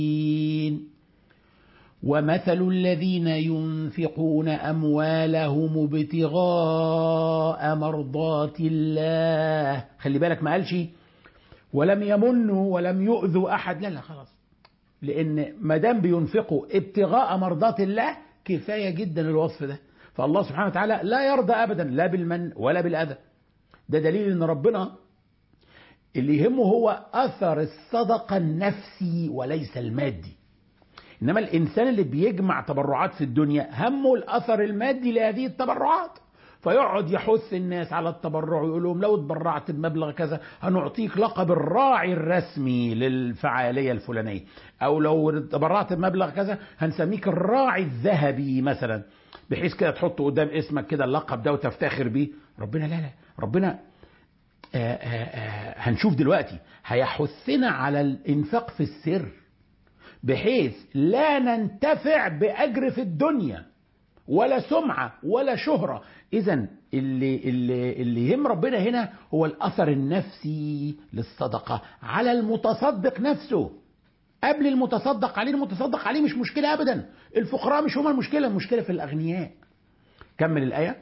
ومثل الذين ينفقون أموالهم ابتغاء مرضات الله خلي بالك ما قالش ولم يمنوا ولم يؤذوا أحد لا لا خلاص لأن ما دام بينفقوا ابتغاء مرضات الله كفاية جدا الوصف ده فالله سبحانه وتعالى لا يرضى أبدا لا بالمن ولا بالأذى ده دليل أن ربنا اللي يهمه هو أثر الصدقة النفسي وليس المادي إنما الإنسان اللي بيجمع تبرعات في الدنيا همه الأثر المادي لهذه التبرعات فيقعد يحث الناس على التبرع ويقول لهم لو تبرعت بمبلغ كذا هنعطيك لقب الراعي الرسمي للفعالية الفلانية أو لو تبرعت بمبلغ كذا هنسميك الراعي الذهبي مثلا بحيث كده تحط قدام اسمك كده اللقب ده وتفتخر بيه ربنا لا لا ربنا آآ آآ هنشوف دلوقتي هيحثنا على الانفاق في السر بحيث لا ننتفع باجر في الدنيا ولا سمعه ولا شهره اذا اللي اللي اللي يهم ربنا هنا هو الاثر النفسي للصدقه على المتصدق نفسه قبل المتصدق عليه المتصدق عليه مش مشكله ابدا الفقراء مش هم المشكله المشكله في الاغنياء كمل الايه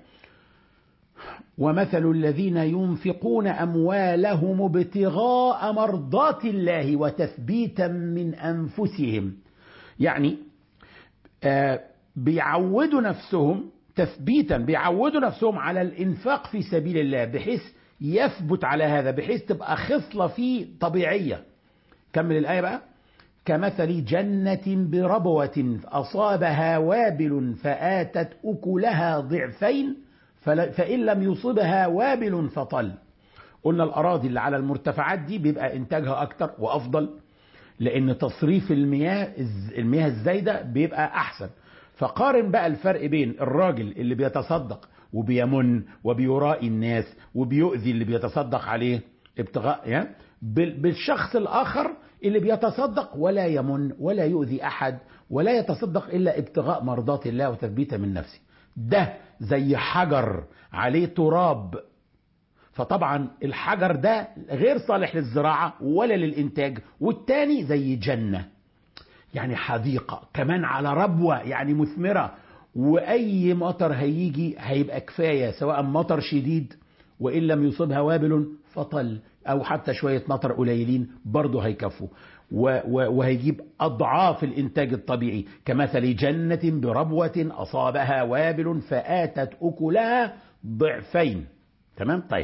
ومثل الذين ينفقون اموالهم ابتغاء مرضات الله وتثبيتا من انفسهم يعني آه بيعودوا نفسهم تثبيتا بيعودوا نفسهم على الانفاق في سبيل الله بحيث يثبت على هذا بحيث تبقى خصله فيه طبيعيه كمل الايه بقى كمثل جنة بربوة أصابها وابل فآتت أكلها ضعفين فإن لم يصبها وابل فطل قلنا الأراضي اللي على المرتفعات دي بيبقى إنتاجها أكتر وأفضل لأن تصريف المياه المياه الزايدة بيبقى أحسن فقارن بقى الفرق بين الراجل اللي بيتصدق وبيمن وبيرائي الناس وبيؤذي اللي بيتصدق عليه ابتغاء بالشخص الآخر اللي بيتصدق ولا يمن ولا يؤذي أحد ولا يتصدق إلا ابتغاء مرضات الله وتثبيتا من نفسه ده زي حجر عليه تراب فطبعا الحجر ده غير صالح للزراعة ولا للإنتاج والتاني زي جنة يعني حديقة كمان على ربوة يعني مثمرة وأي مطر هيجي هيبقى كفاية سواء مطر شديد وإن لم يصبها وابل فطل أو حتى شوية مطر قليلين برضه هيكفوا وهيجيب أضعاف الإنتاج الطبيعي كمثل جنة بربوة أصابها وابل فآتت أكلها ضعفين تمام طيب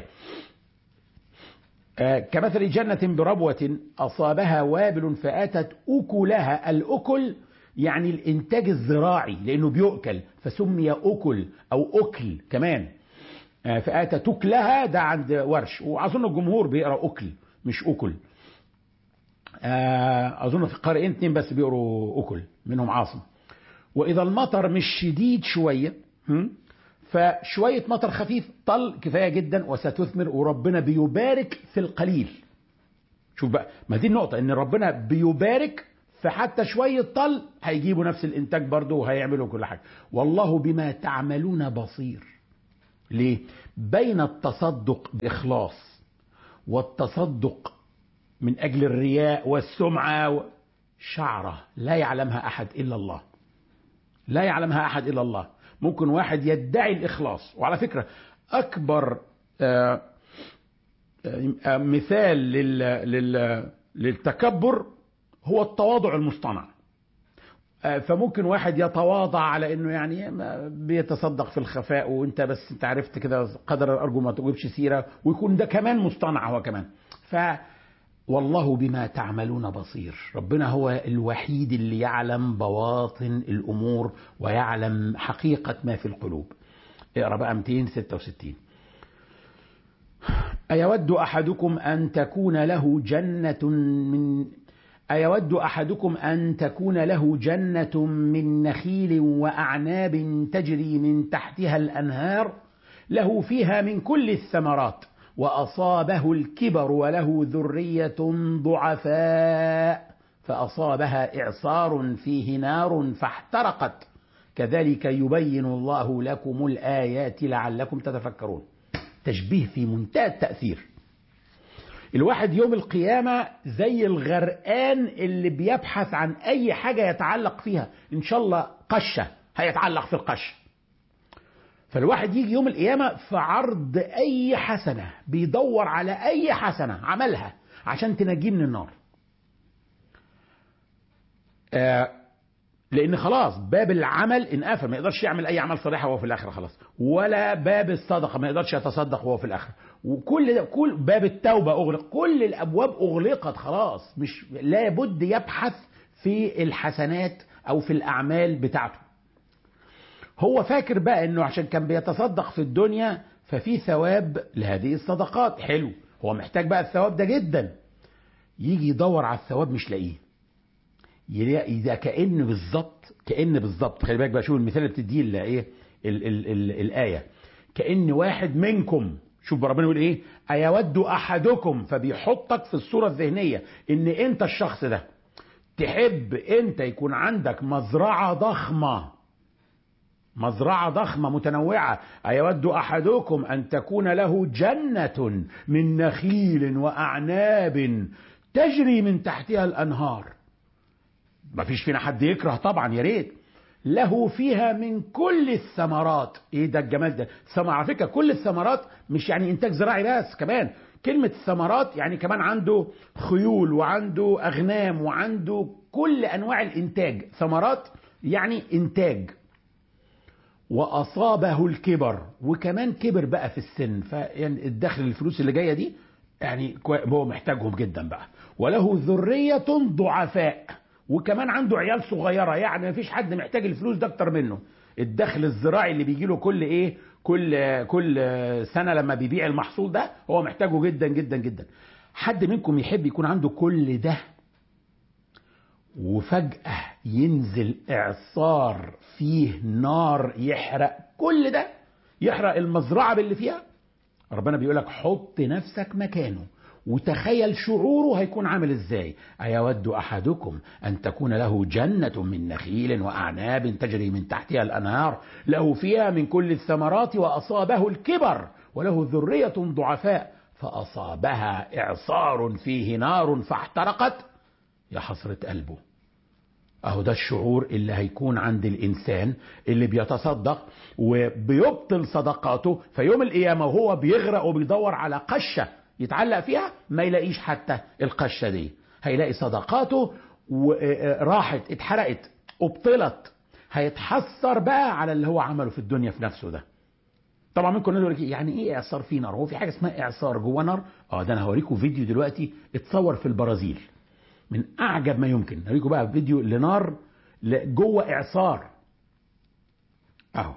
آه كمثل جنة بربوة أصابها وابل فآتت أكلها الأكل يعني الإنتاج الزراعي لأنه بيؤكل فسمي أكل أو أكل كمان آه فآتت أكلها ده عند ورش وأظن الجمهور بيقرأ أكل مش أكل آه أظن في قارئين اتنين بس بيقروا أكل منهم عاصم وإذا المطر مش شديد شوية فشوية مطر خفيف طل كفاية جدا وستثمر وربنا بيبارك في القليل شوف بقى ما دي النقطة ان ربنا بيبارك فحتى شوية طل هيجيبوا نفس الانتاج برضه وهيعملوا كل حاجة والله بما تعملون بصير ليه بين التصدق بإخلاص والتصدق من أجل الرياء والسمعة شعرة لا يعلمها أحد إلا الله لا يعلمها أحد إلا الله ممكن واحد يدعي الإخلاص وعلى فكرة أكبر آآ آآ مثال لل لل للتكبر هو التواضع المصطنع فممكن واحد يتواضع على انه يعني بيتصدق في الخفاء وانت بس انت عرفت كده قدر ارجو ما تجيبش سيره ويكون ده كمان مصطنع هو كمان ف والله بما تعملون بصير ربنا هو الوحيد اللي يعلم بواطن الأمور ويعلم حقيقة ما في القلوب اقرأ بقى 266 أيود أحدكم أن تكون له جنة من أيود أحدكم أن تكون له جنة من نخيل وأعناب تجري من تحتها الأنهار له فيها من كل الثمرات وأصابه الكبر وله ذرية ضعفاء فأصابها إعصار فيه نار فاحترقت كذلك يبين الله لكم الآيات لعلكم تتفكرون تشبيه في منتهى التأثير الواحد يوم القيامة زي الغرقان اللي بيبحث عن أي حاجة يتعلق فيها إن شاء الله قشة هيتعلق في القش فالواحد يجي يوم القيامة في عرض أي حسنة بيدور على أي حسنة عملها عشان تنجيه من النار آه لان خلاص باب العمل انقفل ما يقدرش يعمل اي عمل صالح وهو في الاخره خلاص ولا باب الصدقه ما يقدرش يتصدق وهو في الاخره وكل ده كل باب التوبه اغلق كل الابواب اغلقت خلاص مش لابد يبحث في الحسنات او في الاعمال بتاعته هو فاكر بقى انه عشان كان بيتصدق في الدنيا ففي ثواب لهذه الصدقات حلو هو محتاج بقى الثواب ده جدا يجي يدور على الثواب مش لاقيه يلاقي ده كأن بالظبط كأن بالظبط خلي بالك بقى شوف المثال اللي بتديه ال- ايه ال ال ال الآية كأن واحد منكم شوف ربنا يقول ايه أيود أحدكم فبيحطك في الصورة الذهنية إن أنت الشخص ده تحب أنت يكون عندك مزرعة ضخمة مزرعة ضخمة متنوعة أيود أحدكم أن تكون له جنة من نخيل وأعناب تجري من تحتها الأنهار ما فيش فينا حد يكره طبعا يا ريت له فيها من كل الثمرات ايه ده الجمال ده ثمر على فكره كل الثمرات مش يعني انتاج زراعي بس كمان كلمة ثمرات يعني كمان عنده خيول وعنده أغنام وعنده كل أنواع الإنتاج ثمرات يعني إنتاج وأصابه الكبر وكمان كبر بقى في السن فيعني الدخل الفلوس اللي جاية دي يعني كوي- هو محتاجهم جدا بقى وله ذرية ضعفاء وكمان عنده عيال صغيرة يعني مفيش حد محتاج الفلوس ده أكتر منه الدخل الزراعي اللي بيجي له كل إيه كل كل سنة لما بيبيع المحصول ده هو محتاجه جدا جدا جدا حد منكم يحب يكون عنده كل ده وفجأة ينزل إعصار فيه نار يحرق كل ده يحرق المزرعة باللي فيها ربنا بيقولك حط نفسك مكانه وتخيل شعوره هيكون عامل ازاي أيود أحدكم أن تكون له جنة من نخيل وأعناب تجري من تحتها الأنهار له فيها من كل الثمرات وأصابه الكبر وله ذرية ضعفاء فأصابها إعصار فيه نار فاحترقت يا حسرة قلبه اهو ده الشعور اللي هيكون عند الانسان اللي بيتصدق وبيبطل صدقاته فيوم القيامه وهو بيغرق وبيدور على قشه يتعلق فيها ما يلاقيش حتى القشه دي هيلاقي صدقاته راحت اتحرقت ابطلت هيتحسر بقى على اللي هو عمله في الدنيا في نفسه ده طبعا ممكن نقول لك يعني ايه اعصار في نار هو في حاجه اسمها اعصار جوه نار اه ده انا هوريكم فيديو دلوقتي اتصور في البرازيل من اعجب ما يمكن هوريكم بقى فيديو لنار ل- جوه اعصار اهو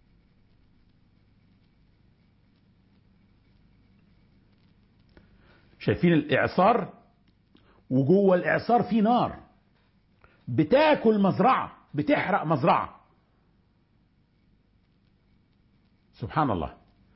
شايفين الاعصار وجوه الاعصار في نار بتاكل مزرعه بتحرق مزرعه سبحان الله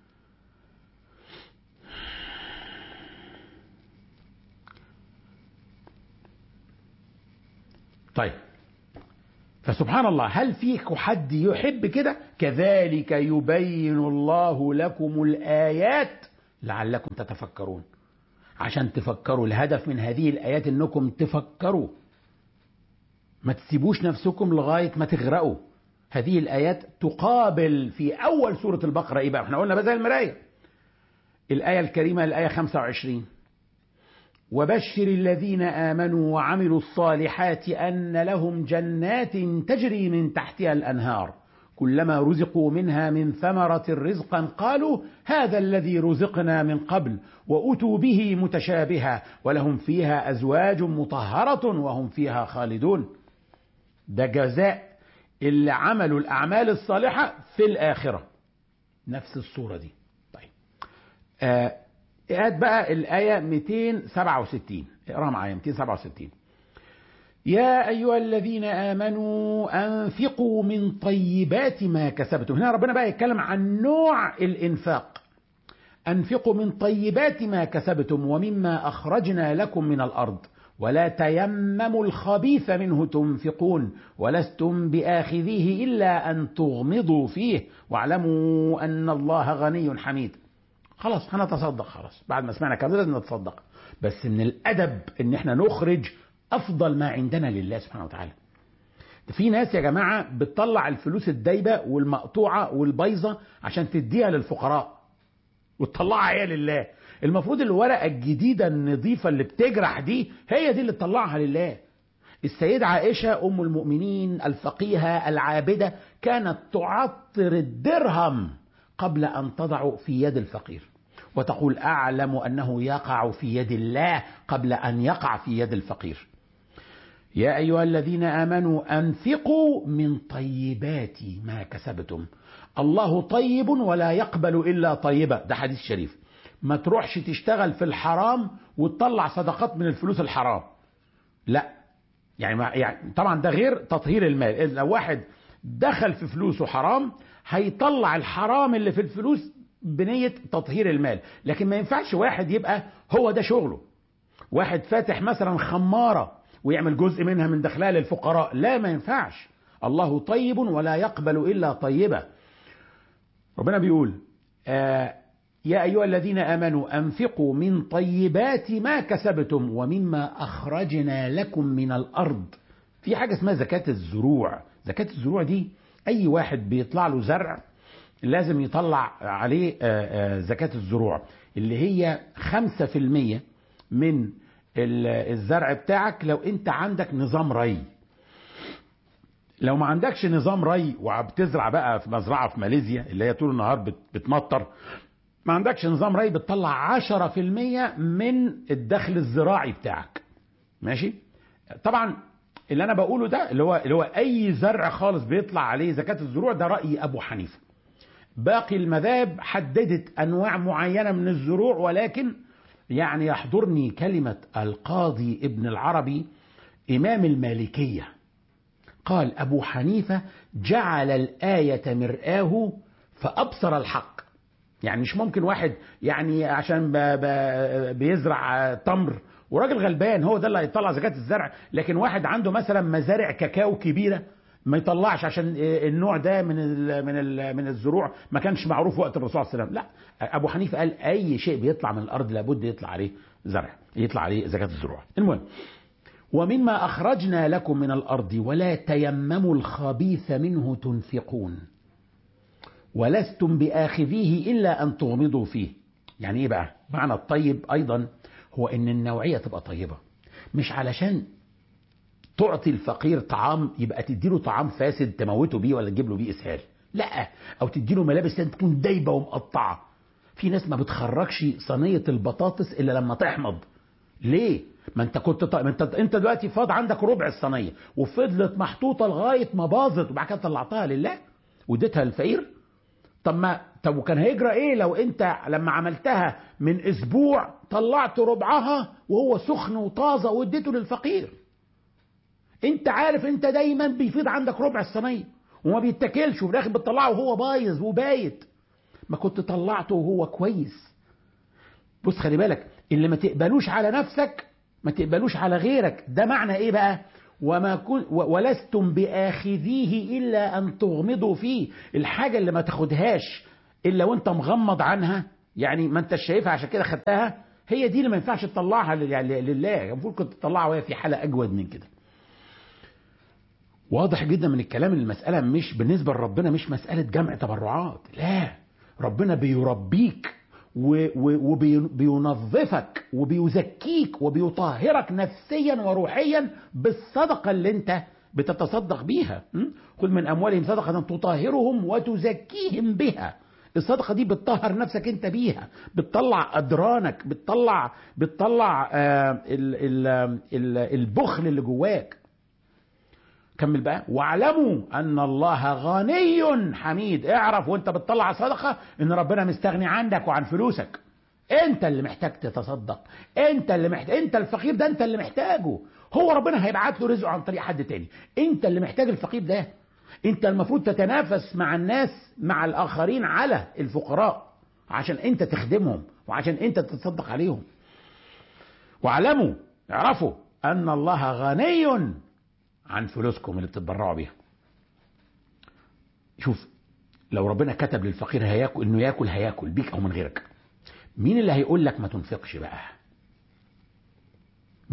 طيب فسبحان الله هل فيك حد يحب كده كذلك يبين الله لكم الآيات لعلكم تتفكرون عشان تفكروا الهدف من هذه الآيات انكم تفكروا ما تسيبوش نفسكم لغاية ما تغرقوا هذه الآيات تقابل في أول سورة البقرة إيه بقى احنا قلنا بقى زي المراية الآية الكريمة الآية 25 وبشر الذين آمنوا وعملوا الصالحات أن لهم جنات تجري من تحتها الأنهار كلما رزقوا منها من ثمرة رزقا قالوا هذا الذي رزقنا من قبل وأتوا به متشابها ولهم فيها أزواج مطهرة وهم فيها خالدون ده جزاء اللي عملوا الأعمال الصالحة في الآخرة نفس الصورة دي طيب آه هات بقى الآية 267 اقراها معايا 267 يا أيها الذين آمنوا أنفقوا من طيبات ما كسبتم هنا ربنا بقى يتكلم عن نوع الإنفاق أنفقوا من طيبات ما كسبتم ومما أخرجنا لكم من الأرض ولا تيمموا الخبيث منه تنفقون ولستم بآخذيه إلا أن تغمضوا فيه واعلموا أن الله غني حميد خلاص هنتصدق خلاص بعد ما سمعنا كده لازم نتصدق بس من الادب ان احنا نخرج افضل ما عندنا لله سبحانه وتعالى في ناس يا جماعه بتطلع الفلوس الدايبه والمقطوعه والبايظه عشان تديها للفقراء وتطلعها هي لله المفروض الورقه الجديده النظيفه اللي بتجرح دي هي دي اللي تطلعها لله السيدة عائشة أم المؤمنين الفقيهة العابدة كانت تعطر الدرهم قبل أن تضع في يد الفقير وتقول أعلم أنه يقع في يد الله قبل أن يقع في يد الفقير يا أيها الذين آمنوا أنفقوا من طيبات ما كسبتم الله طيب ولا يقبل إلا طيبة ده حديث شريف ما تروحش تشتغل في الحرام وتطلع صدقات من الفلوس الحرام لا يعني, ما يعني طبعا ده غير تطهير المال لو واحد دخل في فلوسه حرام هيطلع الحرام اللي في الفلوس بنية تطهير المال لكن ما ينفعش واحد يبقى هو ده شغله واحد فاتح مثلا خمارة ويعمل جزء منها من دخلها للفقراء لا ما ينفعش الله طيب ولا يقبل إلا طيبة ربنا بيقول آه يا أيها الذين آمنوا أنفقوا من طيبات ما كسبتم ومما أخرجنا لكم من الأرض في حاجة اسمها زكاة الزروع زكاة الزروع دي أي واحد بيطلع له زرع لازم يطلع عليه زكاة الزروع اللي هي خمسة في المية من الزرع بتاعك لو انت عندك نظام ري لو ما عندكش نظام ري وبتزرع بقى في مزرعة في ماليزيا اللي هي طول النهار بتمطر ما عندكش نظام ري بتطلع 10% من الدخل الزراعي بتاعك ماشي طبعا اللي انا بقوله ده اللي هو اللي هو اي زرع خالص بيطلع عليه زكاه الزروع ده راي ابو حنيفه باقي المذاهب حددت انواع معينه من الزروع ولكن يعني يحضرني كلمه القاضي ابن العربي امام المالكيه قال ابو حنيفه جعل الايه مرآه فابصر الحق يعني مش ممكن واحد يعني عشان ب ب بيزرع تمر وراجل غلبان هو ده اللي هيطلع زكاة الزرع لكن واحد عنده مثلا مزارع كاكاو كبيرة ما يطلعش عشان النوع ده من ال من ال من الزروع ما كانش معروف وقت الرسول صلى الله عليه وسلم لا ابو حنيفه قال اي شيء بيطلع من الارض لابد يطلع عليه زرع يطلع عليه زكاه الزروع المهم ومما اخرجنا لكم من الارض ولا تيمموا الخبيث منه تنفقون ولستم باخذيه الا ان تغمضوا فيه يعني ايه بقى معنى الطيب ايضا هو ان النوعيه تبقى طيبه مش علشان تعطي الفقير طعام يبقى تديله طعام فاسد تموته بيه ولا تجيب له بيه اسهال لا او تديله ملابس تكون دايبه ومقطعه في ناس ما بتخرجش صينيه البطاطس الا لما تحمض ليه ما انت كنت ط... ما انت انت دلوقتي فاض عندك ربع الصينيه وفضلت محطوطه لغايه ما باظت وبعد كده طلعتها لله واديتها للفقير طب ما طب وكان هيجرى ايه لو انت لما عملتها من اسبوع طلعت ربعها وهو سخن وطازه واديته للفقير انت عارف انت دايما بيفيض عندك ربع الصينيه وما بيتاكلش وفي الاخر بتطلعه وهو بايظ وبايت ما كنت طلعته وهو كويس بص خلي بالك اللي ما تقبلوش على نفسك ما تقبلوش على غيرك ده معنى ايه بقى وما كن ولستم باخذيه الا ان تغمضوا فيه الحاجه اللي ما تاخدهاش الا وانت مغمض عنها يعني ما انت شايفها عشان كده خدتها هي دي اللي ما ينفعش تطلعها لله المفروض كنت تطلعها وهي في حاله اجود من كده واضح جدا من الكلام ان المساله مش بالنسبه لربنا مش مساله جمع تبرعات لا ربنا بيربيك وبينظفك وبيزكيك وبيطهرك نفسيا وروحيا بالصدقه اللي انت بتتصدق بيها خذ من اموالهم صدقه تطهرهم وتزكيهم بها الصدقه دي بتطهر نفسك انت بيها بتطلع ادرانك بتطلع بتطلع آه ال ال ال البخل اللي جواك كمل بقى واعلموا ان الله غني حميد اعرف وانت بتطلع صدقه ان ربنا مستغني عنك وعن فلوسك انت اللي محتاج تتصدق انت اللي محتاج انت الفقير ده انت اللي محتاجه هو ربنا هيبعت له رزقه عن طريق حد تاني انت اللي محتاج الفقير ده انت المفروض تتنافس مع الناس مع الاخرين على الفقراء عشان انت تخدمهم وعشان انت تتصدق عليهم واعلموا اعرفوا ان الله غني عن فلوسكم اللي بتتبرعوا بيها شوف لو ربنا كتب للفقير هياكل انه ياكل هياكل بيك او من غيرك مين اللي هيقول لك ما تنفقش بقى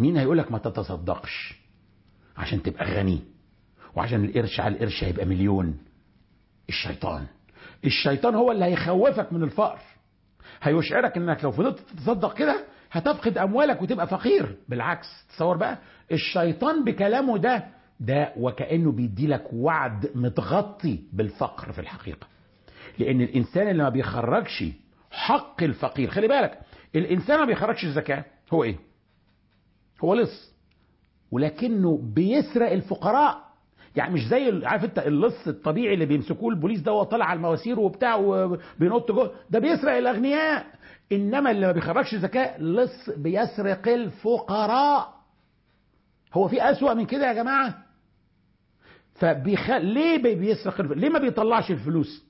مين هيقولك ما تتصدقش عشان تبقى غني وعشان القرش على القرش هيبقى مليون الشيطان الشيطان هو اللي هيخوفك من الفقر هيشعرك انك لو فضلت تتصدق كده هتفقد اموالك وتبقى فقير بالعكس تصور بقى الشيطان بكلامه ده ده وكانه بيدي لك وعد متغطي بالفقر في الحقيقه لان الانسان اللي ما بيخرجش حق الفقير خلي بالك الانسان ما بيخرجش الزكاه هو ايه هو لص ولكنه بيسرق الفقراء يعني مش زي عارف انت اللص الطبيعي اللي بيمسكوه البوليس ده وهو طالع على المواسير وبتاع وبينط جوه ده بيسرق الاغنياء انما اللي ما بيخرجش زكاه لص بيسرق الفقراء هو في اسوأ من كده يا جماعه فبيخ... ليه بيسرق الف... ليه ما بيطلعش الفلوس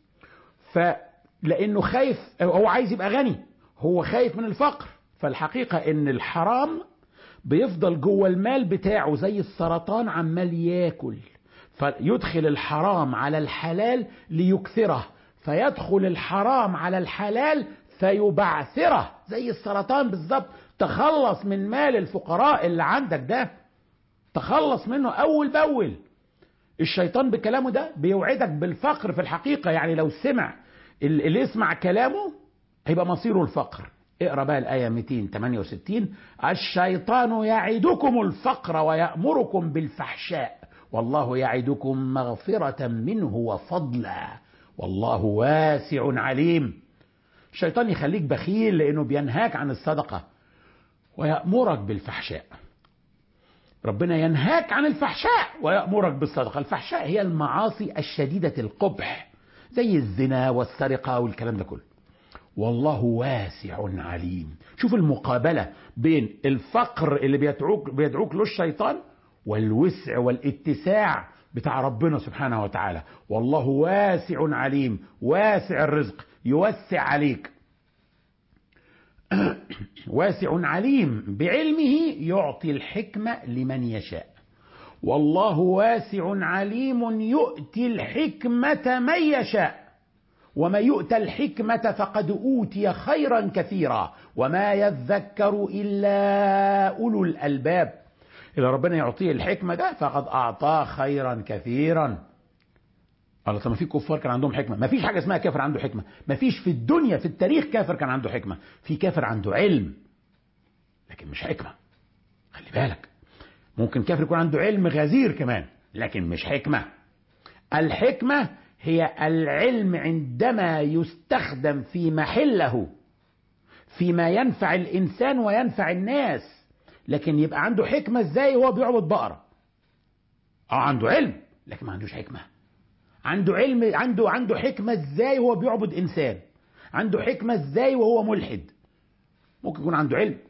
فلانه خايف هو عايز يبقى غني هو خايف من الفقر فالحقيقه ان الحرام بيفضل جوه المال بتاعه زي السرطان عمال ياكل فيدخل الحرام على الحلال ليكثره فيدخل الحرام على الحلال فيبعثره زي السرطان بالظبط تخلص من مال الفقراء اللي عندك ده تخلص منه اول باول الشيطان بكلامه ده بيوعدك بالفقر في الحقيقه يعني لو سمع اللي يسمع كلامه هيبقى مصيره الفقر اقرا بقى الايه 268 الشيطان يعدكم الفقر ويامركم بالفحشاء والله يعدكم مغفره منه وفضلا والله واسع عليم الشيطان يخليك بخيل لانه بينهاك عن الصدقه ويامرك بالفحشاء ربنا ينهاك عن الفحشاء ويامرك بالصدقه الفحشاء هي المعاصي الشديده القبح زي الزنا والسرقه والكلام ده كله والله واسع عليم شوف المقابلة بين الفقر اللي بيدعوك, بيدعوك له الشيطان والوسع والاتساع بتاع ربنا سبحانه وتعالى والله واسع عليم واسع الرزق يوسع عليك واسع عليم بعلمه يعطي الحكمة لمن يشاء والله واسع عليم يؤتي الحكمة من يشاء وما يؤتى الحكمة فقد أوتي خيرا كثيرا وما يذكر إلا أولو الألباب إذا ربنا يعطيه الحكمة ده فقد أعطاه خيرا كثيرا الله طب ما في كفار كان عندهم حكمة ما فيش حاجة اسمها كافر عنده حكمة ما فيش في الدنيا في التاريخ كافر كان عنده حكمة في كافر عنده علم لكن مش حكمة خلي بالك ممكن كافر يكون عنده علم غزير كمان لكن مش حكمة الحكمة هي العلم عندما يستخدم في محله فيما ينفع الانسان وينفع الناس لكن يبقى عنده حكمه ازاي وهو بيعبد بقره اه عنده علم لكن ما عندوش حكمه عنده علم عنده عنده حكمه ازاي وهو بيعبد انسان عنده حكمه ازاي وهو ملحد ممكن يكون عنده علم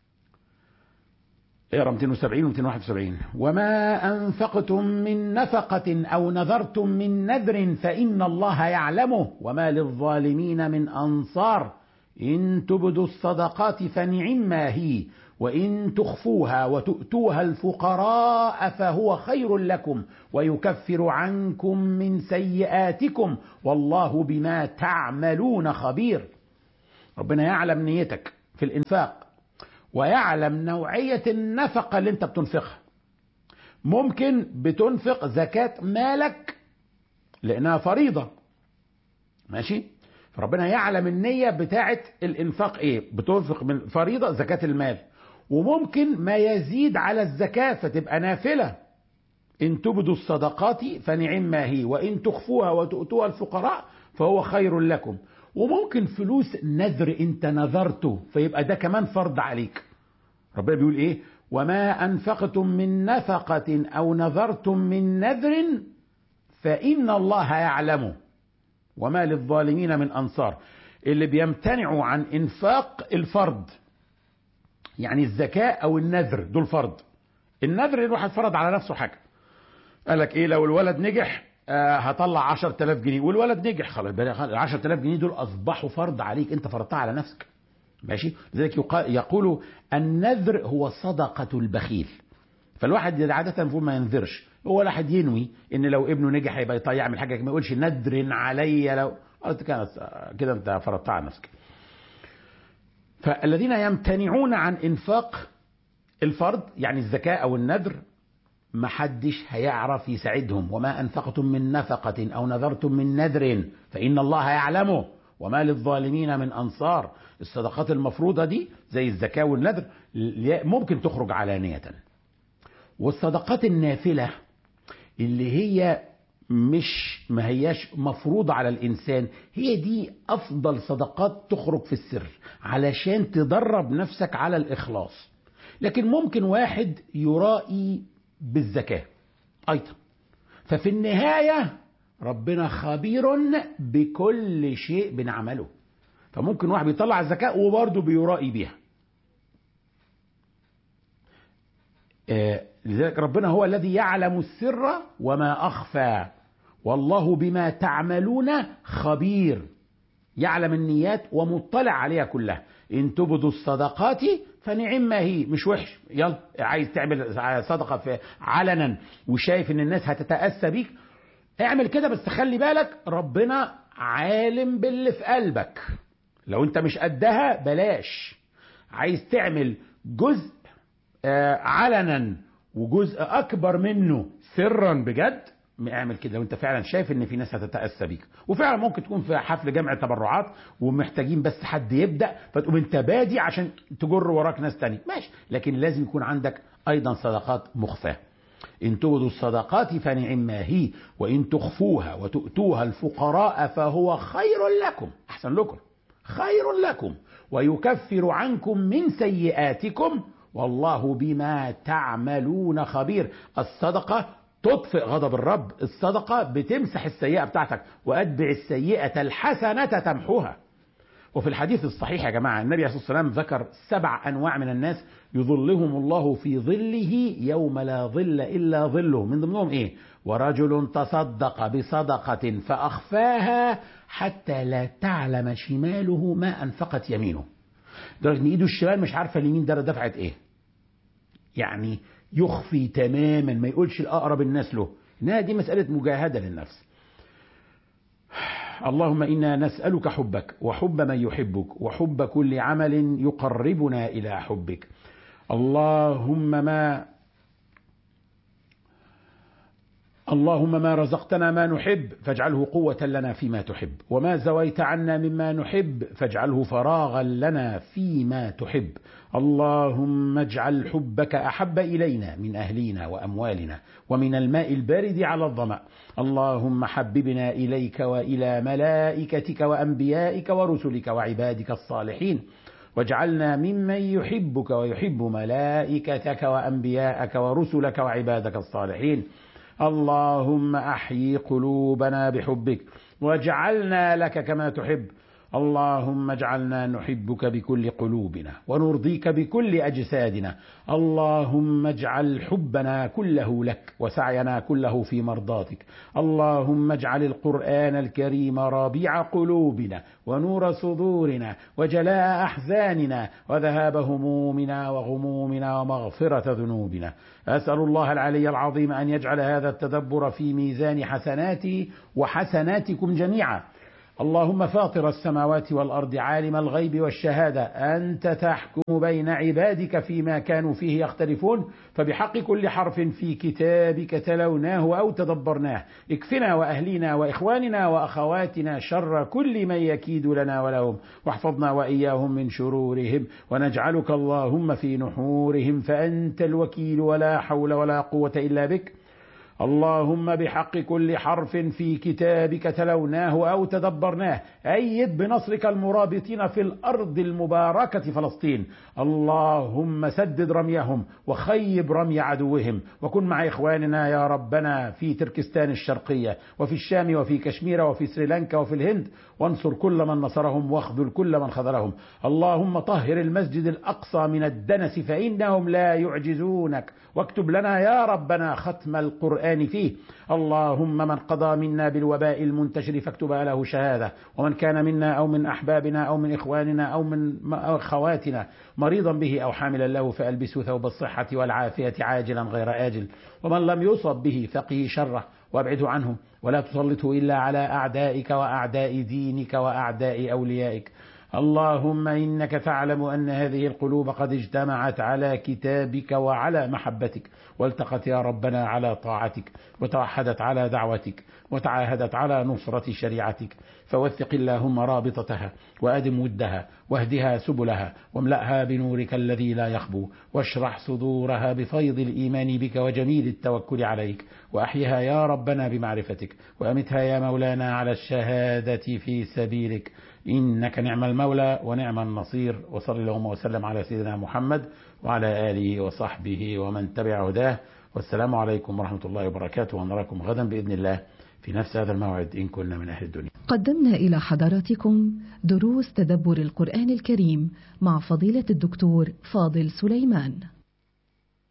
اقرا 270 و 271 وما انفقتم من نفقه او نذرتم من نذر فان الله يعلمه وما للظالمين من انصار ان تبدوا الصدقات فنعما هي وان تخفوها وتؤتوها الفقراء فهو خير لكم ويكفر عنكم من سيئاتكم والله بما تعملون خبير ربنا يعلم نيتك في الانفاق ويعلم نوعية النفقة اللي انت بتنفقها ممكن بتنفق زكاة مالك لانها فريضة ماشي فربنا يعلم النية بتاعة الانفاق ايه بتنفق من فريضة زكاة المال وممكن ما يزيد على الزكاة فتبقى نافلة إن تبدوا الصدقات فنعم ما هي وإن تخفوها وتؤتوها الفقراء فهو خير لكم وممكن فلوس نذر انت نذرته فيبقى ده كمان فرض عليك ربنا بيقول ايه وما انفقتم من نفقة او نذرتم من نذر فان الله يعلمه وما للظالمين من انصار اللي بيمتنعوا عن انفاق الفرض يعني الزكاة او النذر دول فرض النذر الواحد فرض على نفسه حاجة قال لك ايه لو الولد نجح آه هطلع 10000 جنيه والولد نجح خلاص ال 10000 جنيه دول اصبحوا فرض عليك انت فرضتها على نفسك ماشي لذلك يقول النذر هو صدقة البخيل فالواحد عادة المفروض ما ينذرش هو الواحد ينوي ان لو ابنه نجح هيبقى يعمل حاجة ما يقولش نذر علي لو قلت كانت كده انت فرضتها على نفسك فالذين يمتنعون عن انفاق الفرض يعني الزكاة أو النذر محدش هيعرف يساعدهم وما أنفقتم من نفقة أو نذرتم من نذر فإن الله يعلمه وما للظالمين من أنصار الصدقات المفروضة دي زي الزكاة والنذر ممكن تخرج علانية والصدقات النافلة اللي هي مش ما هياش مفروضة على الإنسان هي دي أفضل صدقات تخرج في السر علشان تدرب نفسك على الإخلاص لكن ممكن واحد يرائي بالزكاة أيضا ففي النهاية ربنا خبير بكل شيء بنعمله فممكن واحد بيطلع الزكاة وبرضه بيرائي بيها آه لذلك ربنا هو الذي يعلم السر وما أخفى والله بما تعملون خبير يعلم النيات ومطلع عليها كلها إن تبدوا الصدقات فنعم ما هي مش وحش يلا عايز تعمل صدقة في علنا وشايف ان الناس هتتأسى بيك اعمل كده بس خلي بالك ربنا عالم باللي في قلبك لو انت مش قدها بلاش عايز تعمل جزء علنا وجزء اكبر منه سرا بجد اعمل كده لو انت فعلا شايف ان في ناس هتتاسى بيك وفعلا ممكن تكون في حفل جمع تبرعات ومحتاجين بس حد يبدا فتقوم انت بادي عشان تجر وراك ناس تاني ماشي لكن لازم يكون عندك ايضا صدقات مخفاه إن تبدوا الصدقات فنعم ما هي وإن تخفوها وتؤتوها الفقراء فهو خير لكم أحسن لكم خير لكم ويكفر عنكم من سيئاتكم والله بما تعملون خبير الصدقة تطفئ غضب الرب الصدقة بتمسح السيئة بتاعتك وأتبع السيئة الحسنة تمحوها وفي الحديث الصحيح يا جماعة النبي عليه الصلاة والسلام ذكر سبع أنواع من الناس يظلهم الله في ظله يوم لا ظل إلا ظله من ضمنهم إيه ورجل تصدق بصدقة فأخفاها حتى لا تعلم شماله ما أنفقت يمينه درجة إن إيده الشمال مش عارفة اليمين ده دفعت إيه يعني يخفي تماما ما يقولش الأقرب الناس له إنها دي مسألة مجاهدة للنفس اللهم إنا نسألك حبك وحب من يحبك وحب كل عمل يقربنا إلى حبك اللهم ما اللهم ما رزقتنا ما نحب فاجعله قوة لنا فيما تحب وما زويت عنا مما نحب فاجعله فراغا لنا فيما تحب اللهم اجعل حبك أحب إلينا من أهلينا وأموالنا ومن الماء البارد على الظمأ اللهم حببنا إليك وإلى ملائكتك وأنبيائك ورسلك وعبادك الصالحين واجعلنا ممن يحبك ويحب ملائكتك وأنبياءك ورسلك وعبادك الصالحين اللهم احيي قلوبنا بحبك واجعلنا لك كما تحب اللهم اجعلنا نحبك بكل قلوبنا ونرضيك بكل اجسادنا اللهم اجعل حبنا كله لك وسعينا كله في مرضاتك اللهم اجعل القران الكريم ربيع قلوبنا ونور صدورنا وجلاء احزاننا وذهاب همومنا وغمومنا ومغفره ذنوبنا اسال الله العلي العظيم ان يجعل هذا التدبر في ميزان حسناتي وحسناتكم جميعا اللهم فاطر السماوات والارض عالم الغيب والشهاده انت تحكم بين عبادك فيما كانوا فيه يختلفون فبحق كل حرف في كتابك تلوناه او تدبرناه اكفنا واهلينا واخواننا واخواتنا شر كل من يكيد لنا ولهم واحفظنا واياهم من شرورهم ونجعلك اللهم في نحورهم فانت الوكيل ولا حول ولا قوه الا بك اللهم بحق كل حرف في كتابك تلوناه او تدبرناه ايد بنصرك المرابطين في الارض المباركه فلسطين اللهم سدد رميهم وخيب رمي عدوهم وكن مع اخواننا يا ربنا في تركستان الشرقيه وفي الشام وفي كشمير وفي سريلانكا وفي الهند وانصر كل من نصرهم واخذل كل من خذلهم اللهم طهر المسجد الاقصى من الدنس فانهم لا يعجزونك واكتب لنا يا ربنا ختم القران فيه اللهم من قضى منا بالوباء المنتشر فاكتبها له شهاده ومن كان منا او من احبابنا او من اخواننا او من اخواتنا مريضا به او حاملا له فالبسه ثوب الصحه والعافيه عاجلا غير اجل ومن لم يصب به فقه شره وابعده عنه ولا تسلطه الا على اعدائك واعداء دينك واعداء اوليائك اللهم إنك تعلم أن هذه القلوب قد اجتمعت على كتابك وعلى محبتك والتقت يا ربنا على طاعتك وتوحدت على دعوتك وتعاهدت على نصرة شريعتك فوثق اللهم رابطتها وأدم ودها واهدها سبلها واملأها بنورك الذي لا يخبو واشرح صدورها بفيض الإيمان بك وجميل التوكل عليك وأحيها يا ربنا بمعرفتك وأمتها يا مولانا على الشهادة في سبيلك إنك نعم المولى ونعم النصير وصل اللهم وسلم على سيدنا محمد وعلى آله وصحبه ومن تبع هداه والسلام عليكم ورحمة الله وبركاته ونراكم غدا بإذن الله في نفس هذا الموعد إن كنا من أهل الدنيا قدمنا إلى حضراتكم دروس تدبر القرآن الكريم مع فضيلة الدكتور فاضل سليمان